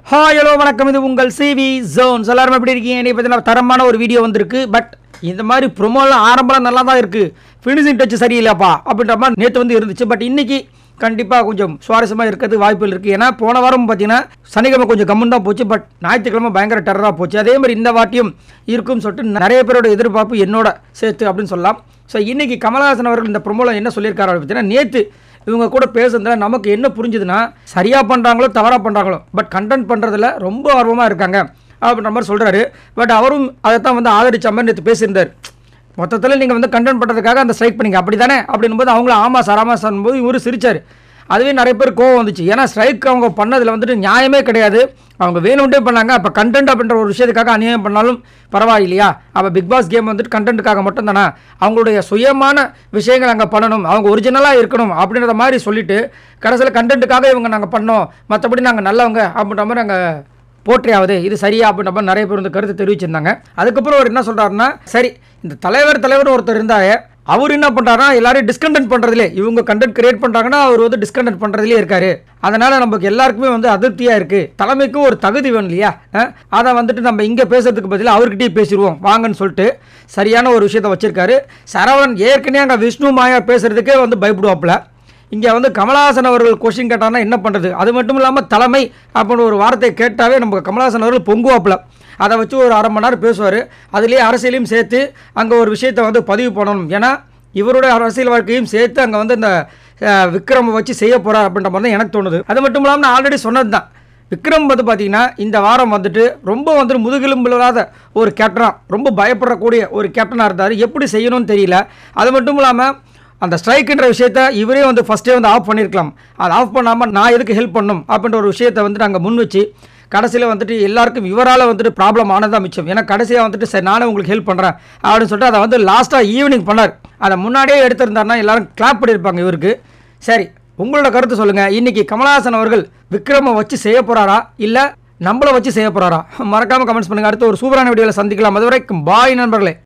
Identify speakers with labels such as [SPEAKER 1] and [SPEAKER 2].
[SPEAKER 1] hi hello வணக்கம் இது உங்கள் சிவி ஜோன்ஸ் எல்லாரும் எப்படி இருக்கீங்க இன்னைக்கு பார்த்தீங்கன்னா தரமான ஒரு வீடியோ வந்திருக்கு பட் இந்த மாதிரி ப்ரொமோலாம் ஆரம்பம் நல்லா தான் இருக்குது ஃபினிஷிங் டச் சரியில்லைப்பா அப்படின்ற மாதிரி நேற்று வந்து இருந்துச்சு பட் இன்னைக்கு கண்டிப்பாக கொஞ்சம் சுவாரஸ்யமாக இருக்கிறது வாய்ப்புகள் இருக்குது ஏன்னா போன வாரம் பார்த்தீங்கன்னா சனிக்கிழமை கொஞ்சம் கம்மன் தான் போச்சு பட் ஞாயிற்றுக்கிழமை பயங்கர டெரராக போச்சு அதே மாதிரி இந்த வாட்டியும் இருக்கும்னு சொல்லிட்டு நிறைய பேரோட எதிர்பார்ப்பு என்னோட சேர்த்து அப்படின்னு சொல்லலாம் ஸோ இன்னைக்கு கமலஹாசன் அவர்கள் இந்த ப்ரொமோவில் என்ன சொல்லியிருக்காரு அப்படின்னு பார்த்தீங்கன்னா நேற்று இவங்க கூட பேசுறதுல நமக்கு என்ன புரிஞ்சுதுன்னா சரியாக பண்ணுறாங்களோ தவறாக பண்ணுறாங்களோ பட் கண்டென்ட் பண்ணுறதுல ரொம்ப ஆர்வமாக இருக்காங்க அப்படின்ற மாதிரி சொல்கிறாரு பட் அவரும் அதை தான் வந்து ஆதரிச்ச மாதிரி நேற்று பேசியிருந்தார் மொத்தத்தில் நீங்கள் வந்து கண்டென்ட் பண்ணுறதுக்காக அந்த ஸ்ட்ரைக் பண்ணீங்க அப்படி தானே அப்படின்னும் போது அவங்களும் ஆமாம் சார் ஆமாம் சார் போது இவரு சிரிச்சார் அதுவே நிறைய பேர் கோவம் வந்துச்சு ஏன்னா ஸ்ட்ரைக் அவங்க பண்ணதில் வந்துட்டு நியாயமே கிடையாது அவங்க வேணும்ட்டே பண்ணாங்க அப்போ கண்டென்ட் அப்படின்ற ஒரு விஷயத்துக்காக அநியாயம் பண்ணாலும் பரவாயில்லையா அப்போ பிக் பாஸ் கேம் வந்துட்டு கண்டென்ட்டுக்காக மட்டும் தானே அவங்களுடைய சுயமான விஷயங்கள் அங்கே பண்ணணும் அவங்க ஒரிஜினலாக இருக்கணும் அப்படின்றத மாதிரி சொல்லிட்டு கடைசியில் கண்டென்ட்டுக்காக இவங்க நாங்கள் பண்ணோம் மற்றபடி நாங்கள் நல்லவங்க அப்படின்ற மாதிரி நாங்கள் போற்றியாவது இது சரியா அப்படின்ற மாதிரி நிறைய பேர் வந்து கருத்து தெரிவிச்சிருந்தாங்க அதுக்கப்புறம் அவர் என்ன சொல்றாருன்னா சரி இந்த தலைவர் தலைவர் ஒருத்தர் இருந்தாரு அவர் என்ன பண்ணுறாருன்னா எல்லாரையும் டிஸ்கண்டென்ட் பண்ணுறதுலே இவங்க கண்டென்ட் கிரியேட் பண்ணுறாங்கன்னா அவர் வந்து டிஸ்கண்டென்ட் பண்ணுறதுலே இருக்காரு அதனால் நமக்கு எல்லாருக்குமே வந்து அதிருப்தியாக இருக்குது தலைமைக்கும் ஒரு தகுதி வேணும் இல்லையா அஹ், அதை வந்துட்டு நம்ம இங்கே பேசுறதுக்கு பதிலாக அவர்கிட்டயே பேசிடுவோம் வாங்கன்னு சொல்லிட்டு சரியான ஒரு விஷயத்தை வச்சிருக்காரு சரவணன் ஏற்கனவே அங்கே விஷ்ணு மாயா பேசுறதுக்கே வந்து பயப்படுவாப்புல இங்கே வந்து கமலஹாசன் அவர்கள் கொஷின் கேட்டாங்கன்னா என்ன பண்ணுறது அது மட்டும் இல்லாமல் தலைமை அப்படின்னு ஒரு வார்த்தையை கேட்டாவே நம்ம கமலஹாசன் அவர்கள் பொங்குவாப்பில் அதை வச்சு ஒரு அரை மணி நேரம் பேசுவார் அதுலேயே அரசியலையும் சேர்த்து அங்கே ஒரு விஷயத்தை வந்து பதிவு பண்ணணும் ஏன்னா இவருடைய அரசியல் வாழ்க்கையும் சேர்த்து அங்கே வந்து இந்த அஹ், விக்ரமை வச்சு செய்ய போகிறார் அப்படின்ற மாதிரி தான் எனக்கு தோணுது அது மட்டும் இல்லாமல் நான் ஆல்ரெடி சொன்னது தான் விக்ரம் வந்து பார்த்தீங்கன்னா இந்த வாரம் வந்துட்டு ரொம்ப வந்துட்டு முதுகெலும்பில்லாத ஒரு கேப்டனாக ரொம்ப பயப்படக்கூடிய ஒரு கேப்டனாக இருந்தார் எப்படி செய்யணும்னு தெரியல அது மட்டும் இல்லாமல் அந்த ஸ்ட்ரைக்குன்ற விஷயத்த இவரே வந்து ஃபஸ்ட்டே வந்து ஆஃப் பண்ணியிருக்கலாம் அதை ஆஃப் பண்ணாமல் நான் எதுக்கு ஹெல்ப் பண்ணணும் அப்படின்ற ஒரு விஷயத்தை வந்துட்டு அங்கே முன் வச்சு கடைசியில் வந்துட்டு எல்லாருக்கும் இவரால் வந்துட்டு ப்ராப்ளம் ஆனதான் மிச்சம் ஏன்னா கடைசியாக வந்துட்டு சரி நானே உங்களுக்கு ஹெல்ப் பண்ணுறேன் அப்படின்னு சொல்லிட்டு அதை வந்து லாஸ்ட்டாக ஈவினிங் பண்ணார் அதை முன்னாடியே எடுத்திருந்தாருன்னா எல்லாரும் கிளாப் பண்ணியிருப்பாங்க இவருக்கு சரி உங்களோட கருத்து சொல்லுங்கள் இன்னைக்கு கமலஹாசன் அவர்கள் விக்ரமை வச்சு செய்ய போகிறாரா இல்லை நம்மளை வச்சு செய்ய போகிறாரா மறக்காமல் கமெண்ட்ஸ் பண்ணுங்கள் அடுத்து ஒரு சூப்பரான வீடியோவில் சந்திக்கலாம் அது வரைக்கும் பாய் நண்பர்களே